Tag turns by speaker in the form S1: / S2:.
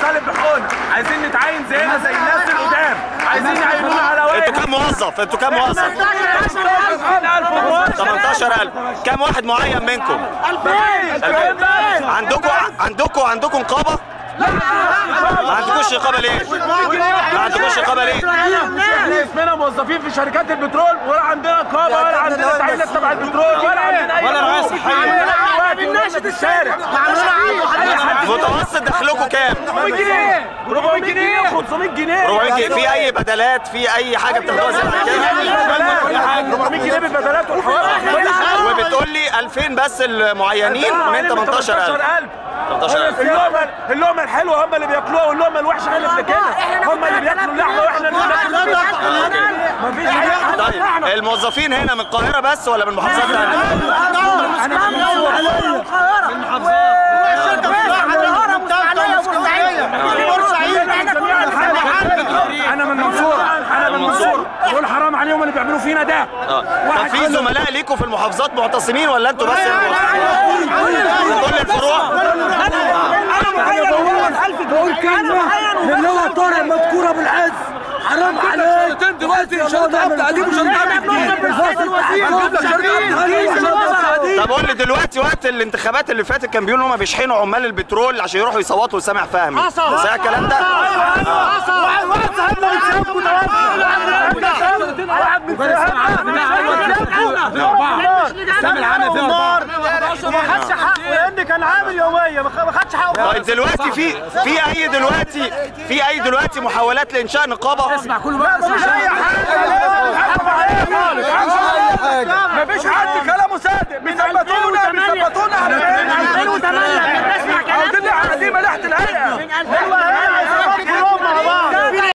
S1: طالب بحقوقنا عايزين نتعين زينا زي الناس القدام عايزين يعينونا على واحد
S2: انتوا كام موظف انتوا كام موظف
S1: 18000 موظف
S2: 18000 كام واحد معين منكم
S1: 2000
S2: عندكم عندكم عندكم نقابه ما عندكوش نقابه ليه ما عندكوش نقابه ليه
S1: احنا اسمنا موظفين في شركات البترول ولا عندنا نقابه ولا عندنا تعيينات تبع البترول ولا عندنا اي
S2: ولا رعاية
S1: حقوق.
S2: صحية.
S1: عندنا دلوقتي ولادنا في الشارع
S2: متوسط دخلكم كام
S1: 400 جنيه 400 جنيه و500 جنيه
S2: 400 جنيه في اي بدلات في اي حاجه بتاخدوها زي كده
S1: 400 جنيه بالبدلات والحوارات كل حاجه
S2: وبتقول لي 2000 بس المعينين من 18000 18000
S1: اللقمه اللقمه الحلوه هم اللي بياكلوها واللقمه الوحشه احنا اللي بناكلها هم اللي بياكلوا اللحمه واحنا اللي بناكل مفيش حاجه
S2: طيب الموظفين هنا من القاهره بس ولا من محافظات ثانيه؟
S1: انا من المنصوره انا من المنصوره دول حرام عليهم اللي بيعملوا فينا ده
S2: اه طب في زملاء ليكم في المحافظات معتصمين ولا انتوا بس في كل الفروع؟
S3: بقول كلمة اللي هو طارق مذكورة بالعز حرام عليك دلوقتي شرطة عبد العليم وشرطة عبد العليم
S2: طب قول لي دلوقتي وقت الانتخابات اللي فاتت كان بيقولوا هم بيشحنوا عمال البترول عشان يروحوا يصوتوا لسامح فهمي صح الكلام ده؟
S1: واحد صاحبنا من سياب واحد من
S3: سامي العامل في أربعة
S1: ما خدش حقه لان كان عامل يوميه ما خدش حقه
S2: طيب دلوقتي في في اي دلوقتي في اي دلوقتي محاولات لانشاء نقابه
S3: اسمع كل بقى
S1: مفيش اي حاجه مفيش حد كلامه صادق بيثبتونا بيثبتونا على عاوزين قاعدين ملاحه الهدف